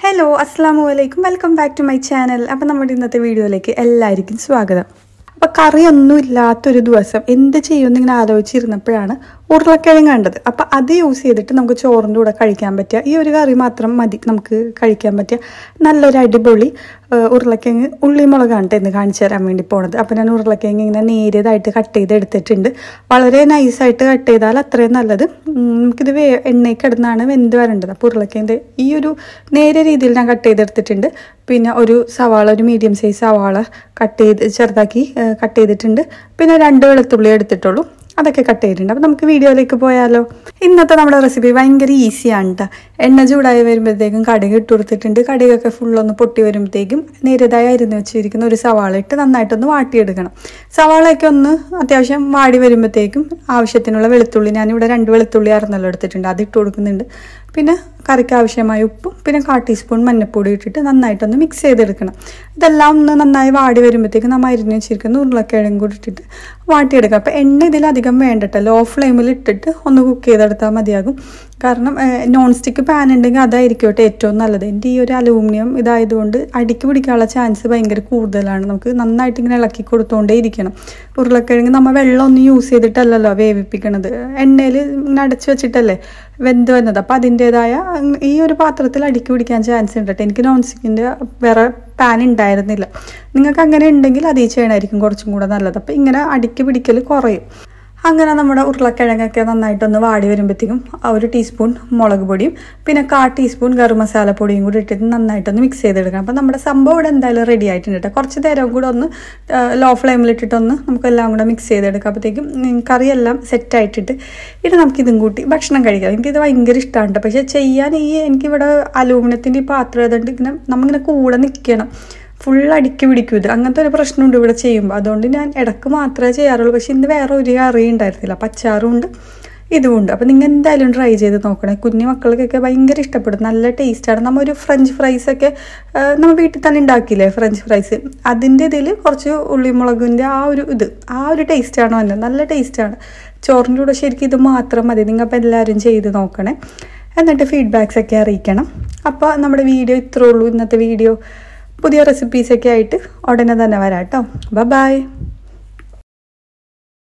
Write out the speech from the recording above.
hello അസ്സാം വലൈക്കും welcome back to my channel അപ്പം നമ്മുടെ ഇന്നത്തെ വീഡിയോയിലേക്ക് എല്ലാവർക്കും സ്വാഗതം അപ്പം കറിയൊന്നും ഇല്ലാത്തൊരു ദിവസം എന്ത് ചെയ്യുമെന്ന് ഇങ്ങനെ ആലോചിച്ചിരുന്നപ്പോഴാണ് ഉരുളക്കിഴങ്ങ് കണ്ടത് അപ്പം അത് യൂസ് ചെയ്തിട്ട് നമുക്ക് ചോറിൻ്റെ കൂടെ കഴിക്കാൻ പറ്റുക ഈ ഒരു കറി മാത്രം മതി നമുക്ക് കഴിക്കാൻ പറ്റിയ നല്ലൊരു അടിപൊളി ആ, ഉരുളക്കിഴങ്ങ് ഉള്ളിമുളകാണ് ട്ടോ ഇന്ന് കാണിച്ചു തരാൻ വേണ്ടി പോണത് അപ്പം ഞാൻ ഉരുളക്കിഴങ്ങ് ഇങ്ങനെ നേരിയതായിട്ട് കട്ട് ചെയ്ത് എടുത്തിട്ടുണ്ട് വളരെ നൈസായിട്ട് കട്ട് ചെയ്താൽ അത്രയും നല്ലത് ഉം, നമുക്കിത് വേ എണ്ണയിൽ കിടന്നാണ് വെന്ത് വരേണ്ടത് അപ്പോൾ ഉരുളക്കിഴങ്ങ് ഈ ഒരു നേരിയ രീതിയിൽ ഞാൻ കട്ട് ചെയ്തെടുത്തിട്ടുണ്ട് പിന്നെ ഒരു സവാള ഒരു മീഡിയം സൈസ് സവാള കട്ട് ചെയ്ത് ചെറുതാക്കി കട്ട് ചെയ്തിട്ടുണ്ട് പിന്നെ രണ്ട് വെളുത്തുള്ളി എടുത്തിട്ടുള്ളൂ അതൊക്കെ കട്ട് ചെയ്തിട്ടുണ്ട് അപ്പോൾ നമുക്ക് വീഡിയോയിലേക്ക് പോയാലോ ഇന്നത്തെ നമ്മുടെ റെസിപ്പി ഭയങ്കര ഈസിയാണ് കേട്ടോ എണ്ണ ചൂടായി വരുമ്പോഴത്തേക്കും കടുക് ഇട്ട് കൊടുത്തിട്ടുണ്ട് കടുകൊക്കെ ഫുള്ളൊന്ന് പൊട്ടി വരുമ്പോഴത്തേക്കും നേരിയതായി അരിഞ്ഞ് വെച്ചിരിക്കുന്ന ഒരു സവാള ഇട്ട് നന്നായിട്ടൊന്ന് വാട്ടിയെടുക്കണം സവാളയൊക്കെ ഒന്ന് അത്യാവശ്യം വാടി വരുമ്പോഴത്തേക്കും ആവശ്യത്തിനുള്ള വെളുത്തുള്ളി ഞാനിവിടെ രണ്ട് വെളുത്തുള്ളി അറന്നല്ലോ എടുത്തിട്ടുണ്ട് അത് ഇട്ട് കൊടുക്കുന്നുണ്ട് പിന്നെ കറിക്ക് ആവശ്യമായ ഉപ്പും പിന്നെ കാ ടീസ്പൂൺ മഞ്ഞൾപ്പൊടി ഇട്ടിട്ട് നന്നായിട്ടൊന്ന് മിക്സ് ചെയ്തെടുക്കണം ഇതെല്ലാം ഒന്ന് നന്നായി വാടി വരുമ്പോഴത്തേക്കും നമ്മൾ അരിഞ്ഞ് വെച്ചിരിക്കുന്ന ഉരുളക്കിഴങ്ങ് കൂടി ഇട്ടിട്ട് വാട്ടിയെടുക്കുക അപ്പോൾ എണ്ണ ഇതിലധികം വേണ്ടട്ടോ ലോ ഫ്ലെയിമിൽ ഇട്ടിട്ട് ഒന്ന് കുക്ക് ചെയ്തെടുത്താൽ മതിയാകും കാരണം നോൺ സ്റ്റിക്ക് പാൻ ഉണ്ടെങ്കിൽ അതായിരിക്കും കേട്ടോ ഏറ്റവും നല്ലത് എൻ്റെ ഈ ഒരു അലൂമിനിയം ഇതായതുകൊണ്ട് അടിക്ക് പിടിക്കാനുള്ള ചാൻസ് ഭയങ്കര കൂടുതലാണ് നമുക്ക് നന്നായിട്ട് ഇങ്ങനെ ഇളക്കി കൊടുത്തുകൊണ്ടേ ഇരിക്കണം ഉരുളക്കിഴങ്ങ് നമ്മൾ വെള്ളമൊന്നും യൂസ് ചെയ്തിട്ടല്ലല്ലോ വേവിപ്പിക്കണത് എണ്ണയിൽ ഇങ്ങനെ അടച്ചു വെച്ചിട്ടല്ലേ വെന്ത് വന്നത് അപ്പോൾ അതിൻ്റെതായ ഈ ഒരു പാത്രത്തിൽ അടിക്ക് പിടിക്കാൻ ചാൻസ് ഉണ്ട് കേട്ടോ എനിക്ക് നോൺ സ്റ്റിക്കിൻ്റെ വേറെ പാൻ ഉണ്ടായിരുന്നില്ല നിങ്ങൾക്ക് അങ്ങനെ ഉണ്ടെങ്കിൽ അത് ഈ ചെയ്യണമായിരിക്കും കുറച്ചും കൂടെ നല്ലത് അപ്പോൾ ഇങ്ങനെ അടിക്ക് പിടിക്കൽ കുറയും അങ്ങനെ നമ്മുടെ ഉരുളക്കിഴങ്ങൊക്കെ നന്നായിട്ടൊന്ന് വാടി വരുമ്പോഴത്തേക്കും ആ ഒരു ടീസ്പൂൺ മുളക് പൊടിയും പിന്നെ കാ ടീസ്പൂൺ ഗരം മസാല പൊടിയും കൂടി ഇട്ടിട്ട് നന്നായിട്ടൊന്ന് മിക്സ് ചെയ്തെടുക്കണം അപ്പോൾ നമ്മുടെ സംഭവം ഇവിടെ എന്തായാലും റെഡി ആയിട്ടുണ്ട് കേട്ടോ കുറച്ച് നേരം കൂടെ ഒന്ന് ലോ ഫ്ലെയിമിൽ ഇട്ടിട്ടൊന്ന് നമുക്കെല്ലാം കൂടെ മിക്സ് ചെയ്തെടുക്കാം അപ്പോഴത്തേക്കും ഉം, കറിയെല്ലാം സെറ്റായിട്ടിട്ട് ഇനി നമുക്കിതും കൂട്ടി ഭക്ഷണം കഴിക്കാം എനിക്കിത് ഭയങ്കര ഇഷ്ടമാണ് കേട്ടോ പക്ഷേ ചെയ്യാൻ ഈ എനിക്കിവിടെ അലൂമിനിയത്തിൻ്റെ ഈ പാത്രം ആയതുകൊണ്ട് ഇങ്ങനെ നമ്മളിങ്ങനെ കൂടെ നിൽക്കണം ഫുൾ അടുക്കി പിടിക്കും ഇത് അങ്ങനത്തെ ഒരു പ്രശ്നമുണ്ട് ഇവിടെ ചെയ്യുമ്പോൾ അതുകൊണ്ട് ഞാൻ ഇടക്ക് മാത്രമേ ചെയ്യാറുള്ളൂ പക്ഷെ ഇന്ന് വേറെ ഒരു കറി ഉണ്ടായിരുന്നില്ല അപ്പം അച്ചാറും ഉണ്ട് ഇതുമുണ്ട് അപ്പം നിങ്ങൾ എന്തായാലും ട്രൈ ചെയ്ത് നോക്കണേ കുഞ്ഞു മക്കൾക്കൊക്കെ ഭയങ്കര ഇഷ്ടപ്പെടും നല്ല ടേസ്റ്റാണ് നമ്മൾ ഒരു ഫ്രഞ്ച് ഫ്രൈസ് ഒക്കെ ആ, നമ്മൾ വീട്ടിൽ തന്നെ ഉണ്ടാക്കിയില്ലേ ഫ്രഞ്ച് ഫ്രൈസ് അതിൻ്റെ ഇതിൽ കുറച്ച് ഉള്ളിമുളകിൻ്റെ ആ ഒരു ഇത് ആ ഒരു ടേസ്റ്റാണ് വന്നത് നല്ല ടേസ്റ്റാണ് ചോറിൻ്റെ കൂടെ ശരിക്കും ഇത് മാത്രം മതി നിങ്ങൾ അപ്പം എല്ലാവരും ചെയ്ത് നോക്കണേ എന്നിട്ട് ഫീഡ്ബാക്സ് ഒക്കെ അറിയിക്കണം അപ്പോൾ നമ്മുടെ വീഡിയോ ഇത്രേ ഉള്ളൂ ഇന്നത്തെ വീഡിയോ പുതിയ റെസിപ്പീസൊക്കെ ആയിട്ട് ഉടനെ തന്നെ വരാം കേട്ടോ ബൈ